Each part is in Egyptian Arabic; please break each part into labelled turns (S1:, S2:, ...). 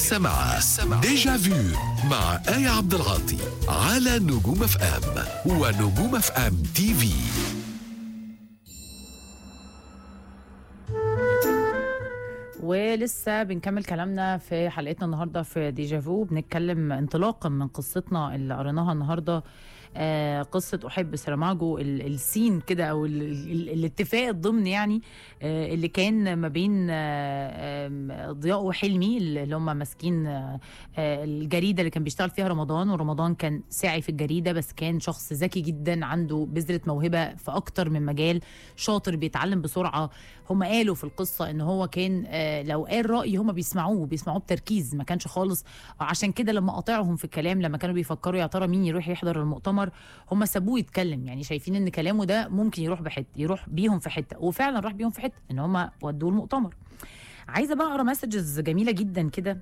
S1: لسه مع ديجا فيو مع آية عبد العاطي على نجوم اف ام ونجوم اف ام تي في
S2: ولسه بنكمل كلامنا في حلقتنا النهارده في ديجافو بنتكلم انطلاقا من قصتنا اللي قريناها النهارده آه قصه احب سراماجو ال- السين كده او ال- ال- الاتفاق الضمن يعني آه اللي كان ما بين آه آم، ضياء وحلمي اللي هم ماسكين آه آه الجريده اللي كان بيشتغل فيها رمضان ورمضان كان ساعي في الجريده بس كان شخص ذكي جدا عنده بذره موهبه في اكتر من مجال شاطر بيتعلم بسرعه هم قالوا في القصه ان هو كان آه لو قال راي هم بيسمعوه بيسمعوه بتركيز ما كانش خالص عشان كده لما قاطعهم في الكلام لما كانوا بيفكروا يا ترى مين يروح يحضر المؤتمر هم سابوه يتكلم يعني شايفين ان كلامه ده ممكن يروح بحته يروح بيهم في حته وفعلا راح بيهم في حته ان هم ودوه المؤتمر عايزه بقى اقرا مسجز جميله جدا كده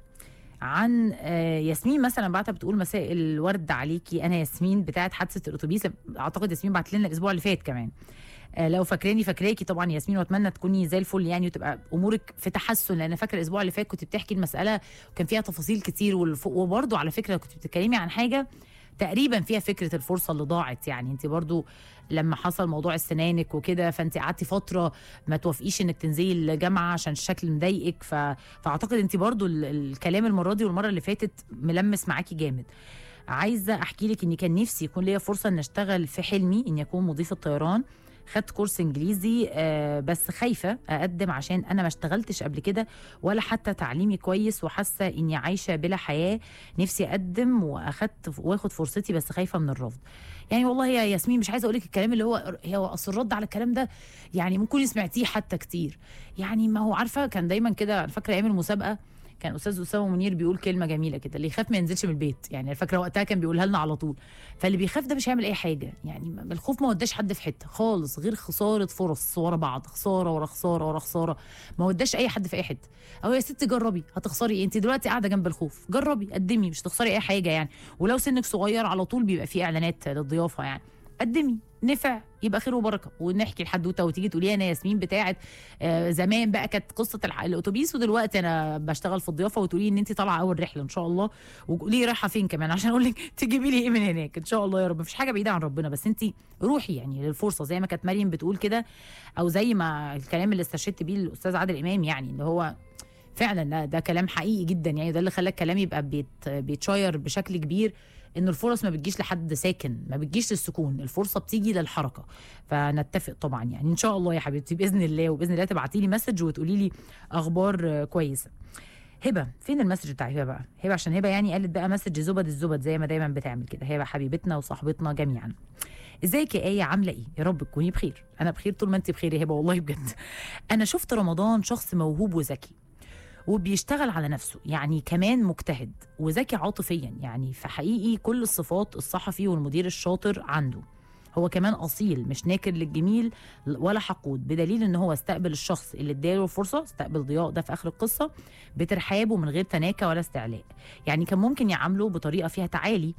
S2: عن آه، ياسمين مثلا بعتها بتقول مساء الورد عليكي انا ياسمين بتاعت حادثه الاتوبيس اعتقد ياسمين بعت لنا الاسبوع اللي فات كمان آه، لو فاكراني فاكراكي طبعا ياسمين واتمنى تكوني زي الفل يعني وتبقى امورك في تحسن لان فاكره الاسبوع اللي فات كنت بتحكي المساله وكان فيها تفاصيل كتير والف- وبرضه على فكره كنت بتتكلمي عن حاجه تقريبا فيها فكره الفرصه اللي ضاعت يعني انت برضو لما حصل موضوع السنانك وكده فانت قعدتي فتره ما توافقيش انك تنزلي الجامعه عشان الشكل مضايقك ف... فاعتقد انت برضو ال... الكلام المره دي والمره اللي فاتت ملمس معاكي جامد عايزه احكي لك اني كان نفسي يكون ليا فرصه ان اشتغل في حلمي اني اكون مضيفه طيران خدت كورس انجليزي آه بس خايفه اقدم عشان انا ما اشتغلتش قبل كده ولا حتى تعليمي كويس وحاسه اني عايشه بلا حياه نفسي اقدم واخدت واخد فرصتي بس خايفه من الرفض يعني والله يا ياسمين مش عايزه اقول لك الكلام اللي هو هو اصل الرد على الكلام ده يعني ممكن سمعتيه حتى كتير يعني ما هو عارفه كان دايما كده أنا فاكره ايام المسابقه كان استاذ اسامه منير بيقول كلمه جميله كده اللي يخاف ما ينزلش من البيت يعني أنا فاكره وقتها كان بيقولها لنا على طول فاللي بيخاف ده مش هيعمل اي حاجه يعني ما- الخوف ما وداش حد في حته خالص غير خساره فرص ورا بعض خساره ورا خساره ورا خساره ما وداش اي حد في اي حته او يا ستي جربي هتخسري ايه انت دلوقتي قاعده جنب الخوف جربي قدمي مش هتخسري اي حاجه يعني ولو سنك صغير على طول بيبقى فيه اعلانات للضيافه يعني قدمي نفع يبقى خير وبركه ونحكي الحدوته وتيجي تقولي انا ياسمين بتاعت آه زمان بقى كانت قصه الح- الاتوبيس ودلوقتي انا بشتغل في الضيافه وتقولي ان انت طالعه اول رحله ان شاء الله وقولي رايحه فين كمان عشان اقول لك تجيبي لي ايه من هناك ان شاء الله يا رب مفيش حاجه بعيده عن ربنا بس انت روحي يعني للفرصه زي ما كانت مريم بتقول كده او زي ما الكلام اللي استشهدت بيه الاستاذ عادل امام يعني اللي هو فعلا ده, ده كلام حقيقي جدا يعني ده اللي خلى الكلام يبقى بيت بيتشاير بشكل كبير ان الفرص ما بتجيش لحد ساكن ما بتجيش للسكون الفرصه بتيجي للحركه فنتفق طبعا يعني ان شاء الله يا حبيبتي باذن الله وباذن الله تبعتي لي مسج وتقولي لي اخبار آه، كويسه هبه فين المسج بتاع هبه بقى هبه عشان هبه يعني قالت بقى مسج زبد الزبد زي ما دايما بتعمل كده هبه حبيبتنا وصاحبتنا جميعا ازيك يا ايه عامله ايه يا رب تكوني بخير انا بخير طول ما انت بخير يا هبه والله بجد انا شفت رمضان شخص موهوب وذكي وبيشتغل على نفسه يعني كمان مجتهد وذكي عاطفيا يعني فحقيقي كل الصفات الصحفي والمدير الشاطر عنده هو كمان اصيل مش ناكر للجميل ولا حقود بدليل ان هو استقبل الشخص اللي اداله الفرصه استقبل ضياء ده في اخر القصه بترحاب ومن غير تناكه ولا استعلاء يعني كان ممكن يعامله بطريقه فيها تعالي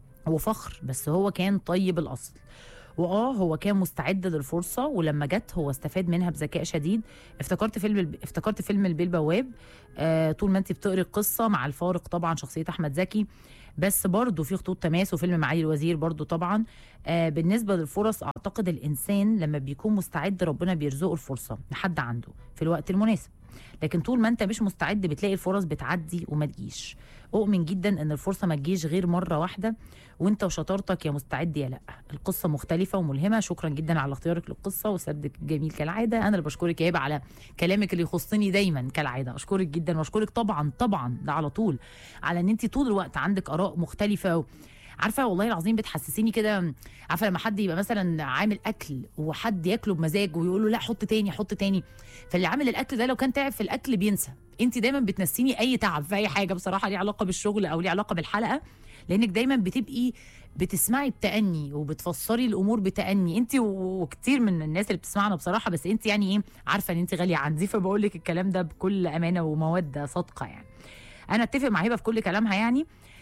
S2: وفخر بس هو كان طيب الاصل واه هو كان مستعد للفرصه ولما جت هو استفاد منها بذكاء شديد افتكرت فيلم الب... افتكرت فيلم البيه البواب آه طول ما انت بتقري القصه مع الفارق طبعا شخصيه احمد زكي بس برضه في خطوط تماس وفيلم معالي الوزير برضه طبعا آه بالنسبه للفرص اعتقد الانسان لما بيكون مستعد ربنا بيرزقه الفرصه لحد عنده في الوقت المناسب لكن طول ما انت مش مستعد بتلاقي الفرص بتعدي وما تجيش اؤمن جدا ان الفرصه ما تجيش غير مره واحده وانت وشطارتك يا مستعد يا لا القصه مختلفه وملهمه شكرا جدا على اختيارك للقصه وسردك جميل كالعاده انا اللي بشكرك يا هبه على كلامك اللي يخصني دايما كالعاده اشكرك جدا واشكرك طبعا طبعا ده على طول على ان انت طول الوقت عندك اراء مختلفه و... عارفه والله العظيم بتحسسيني كده عارفه لما حد يبقى مثلا عامل اكل وحد ياكله بمزاج ويقول له لا حط تاني حط تاني فاللي عامل الاكل ده لو كان تعب في الاكل بينسى انت دايما بتنسيني اي تعب في اي حاجه بصراحه ليه علاقه بالشغل او ليه علاقه بالحلقه لانك دايما بتبقي بتسمعي بتأني وبتفسري الامور بتأني انت وكتير من الناس اللي بتسمعنا بصراحه بس انت يعني ايه عارفه ان انت غاليه عندي فبقول لك الكلام ده بكل امانه وموده صادقه يعني انا اتفق مع هبه في كل كلامها يعني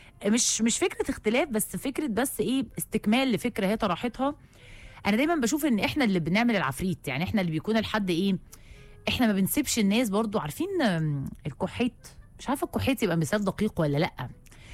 S2: مش مش فكره اختلاف بس فكره بس ايه استكمال لفكره هي طرحتها انا دايما بشوف ان احنا اللي بنعمل العفريت يعني احنا اللي بيكون الحد ايه احنا ما بنسيبش الناس برضو عارفين آم، الكحيت مش عارفه الكحيط يبقى مثال دقيق ولا لا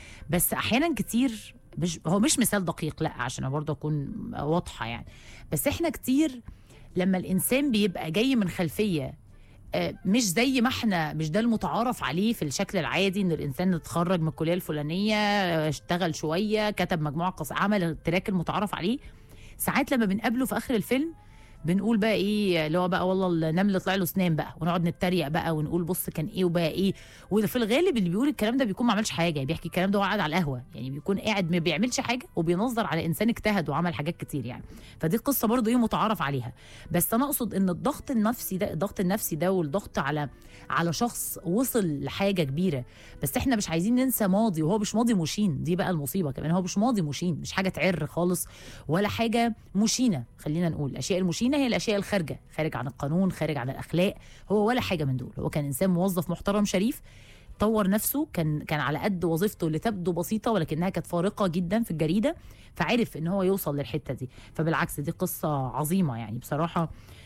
S2: بس احيانا كتير مش هو مش مثال دقيق لا عشان برضه اكون واضحه يعني بس احنا كتير لما الانسان بيبقى جاي من خلفيه آه، مش زي ما احنا مش ده المتعارف عليه في الشكل العادي ان الانسان اتخرج من الكليه الفلانيه آه، اشتغل شويه كتب مجموعه قص عمل التراك المتعارف عليه ساعات لما بنقابله في اخر الفيلم بنقول بقى ايه اللي هو بقى والله النمل طلع له سنان بقى ونقعد نتريق بقى ونقول بص كان ايه وبقى ايه وفي الغالب اللي بيقول الكلام ده بيكون ما عملش حاجه يعني بيحكي الكلام ده وهو قاعد على القهوه يعني بيكون قاعد ما بيعملش حاجه وبينظر على انسان اجتهد وعمل حاجات كتير يعني فدي قصه برضو ايه متعارف عليها بس انا اقصد ان الضغط النفسي ده الضغط النفسي ده والضغط على على شخص وصل لحاجه كبيره بس احنا مش عايزين ننسى ماضي وهو مش ماضي مشين دي بقى المصيبه كمان هو مش ماضي مشين مش حاجه تعر خالص ولا حاجه مشينه خلينا نقول الاشياء المشينه هي الاشياء الخارجه خارج عن القانون خارج عن الاخلاق هو ولا حاجه من دول هو كان انسان موظف محترم شريف طور نفسه كان كان على قد وظيفته اللي تبدو بسيطه ولكنها كانت فارقه جدا في الجريده فعرف ان هو يوصل للحته دي فبالعكس دي قصه عظيمه يعني بصراحه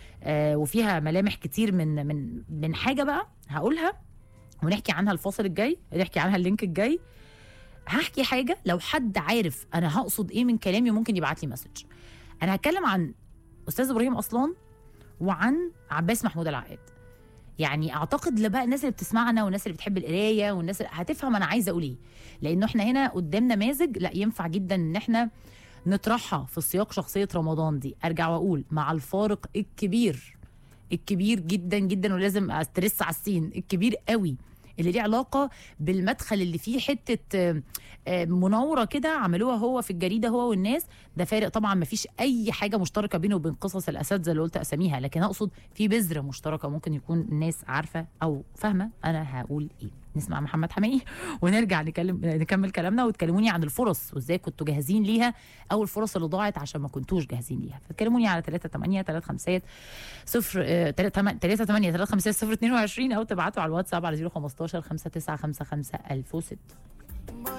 S2: آه وفيها ملامح كتير من من من حاجه بقى هقولها ونحكي عنها الفاصل الجاي نحكي عنها اللينك الجاي هحكي حاجه لو حد عارف انا هقصد ايه من كلامي ممكن يبعت لي مسج انا هتكلم عن استاذ ابراهيم اصلان وعن عباس محمود العقاد يعني اعتقد لبقى الناس اللي بتسمعنا والناس اللي بتحب القرايه والناس اللي هتفهم انا عايزه اقول ايه لانه احنا هنا قدام نماذج لا ينفع جدا ان احنا نطرحها في سياق شخصيه رمضان دي ارجع واقول مع الفارق الكبير الكبير جدا جدا ولازم استرس على السين الكبير قوي اللي ليه علاقه بالمدخل اللي فيه حته آه، آه، مناوره كده عملوها هو في الجريده هو والناس ده فارق طبعا ما فيش اي حاجه مشتركه بينه وبين قصص الاساتذه اللي قلت اساميها لكن اقصد في بذره مشتركه ممكن يكون الناس عارفه او فاهمه انا هقول ايه نسمع محمد حماقي ونرجع نكلم نكمل كلامنا وتكلموني عن الفرص وازاي كنتوا جاهزين ليها او الفرص اللي ضاعت عشان ما كنتوش جاهزين ليها فتكلموني على 3 8 3 5 0 3 8 3 5 0 22 او تبعتوا على الواتساب على 015 5 9 5 5 1006